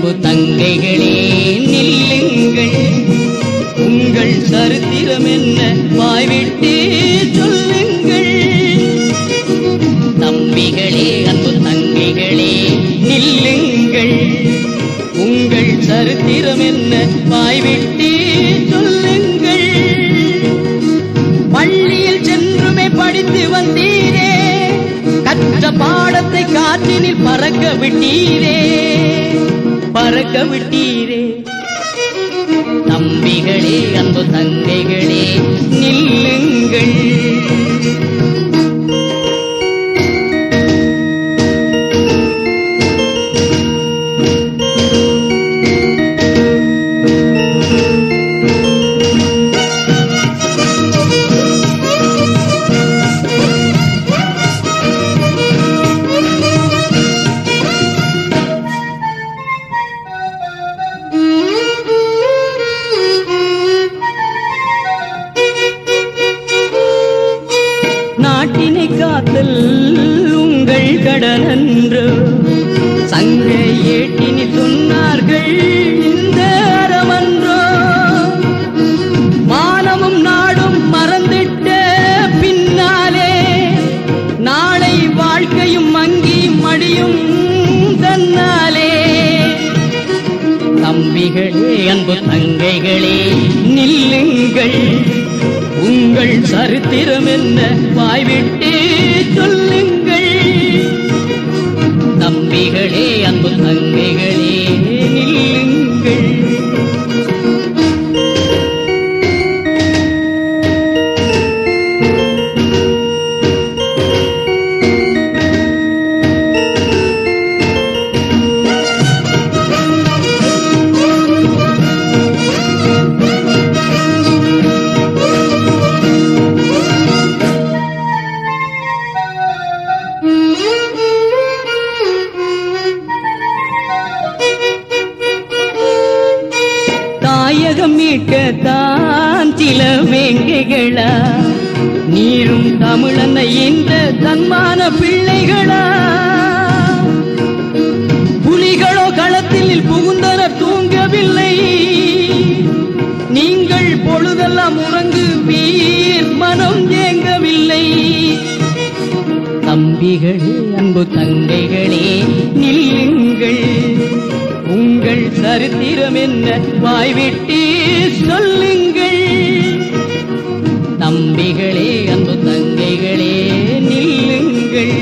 அன்பு தங்கைகளே நில்லுங்கள் உங்கள் சரித்திரம் என்ன வாய்விட்டு சொல்லுங்கள் தம்பிகளே அன்பு தங்கைகளே நில்லுங்கள் உங்கள் சரித்திரம் என்ன வாய்விட்டு சொல்லுங்கள் பள்ளியில் சென்றுமே படித்து வந்தீரே கற்ற பாடத்தை காற்றினில் பறக்க விட்டீரே பறக்க விட்டீரே தம்பிகளே அன்பு தங்கைகளே நில்லுங்கள் நாட்டினை காத்தல் உங்கள் கடனன்று சங்க ஏட்டினி சொன்னார்கள் இந்த அறமன்றோ மானமும் நாடும் மறந்திட்ட பின்னாலே நாளை வாழ்க்கையும் மங்கி மடியும் தன்னாலே தம்பிகளே அன்பு தங்கைகளே நில்லுங்கள் உங்கள் சரித்திரம் என்ன வாய்விட்டு சொல்லுங்கள் தம்பிகளே அன்பு தங்கைகளே நில்லுங்கள் தாயகம் மீட்கத்தான் சில வேங்கைகளா நீரும் தமிழனை இந்த தன்மான பிள்ளைகளா புலிகளோ களத்தில் புகுந்தனர் தூங்கவில்லை நீங்கள் பொழுதெல்லாம் உறங்கு வீர் மனம் ஏங்கவில்லை தம்பிகளே அன்பு தங்கைகளே நில்லுங்கள் உங்கள் சரித்திரம் என்ன வாய்விட்டு சொல்லுங்கள் தம்பிகளே அன்பு தங்கைகளே நில்லுங்கள்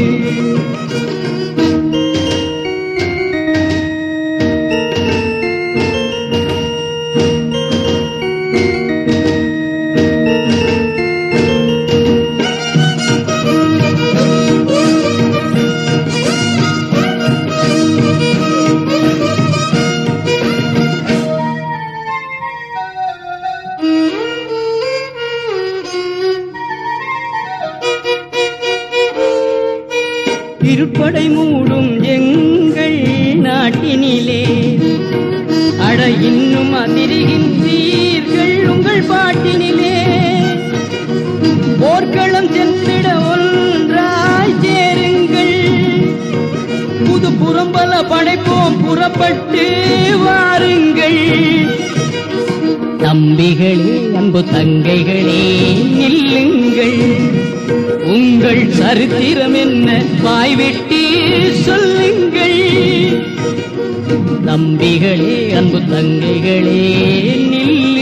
இருப்படை மூடும் எங்கள் நாட்டினிலே அட இன்னும் அதிரிகின்றீர்கள் உங்கள் பாட்டினிலே போர்க்களம் சென்றிட ஒன்றாய் சேருங்கள் புது புறம்பல படைப்போம் புறப்பட்டு வாருங்கள் தம்பிகளே அன்பு தங்கைகளே நில்லுங்கள் உங்கள் சரித்திரம் என்ன வாய்விட்டு சொல்லுங்கள் தம்பிகளே அன்பு தங்கைகளே நில்லு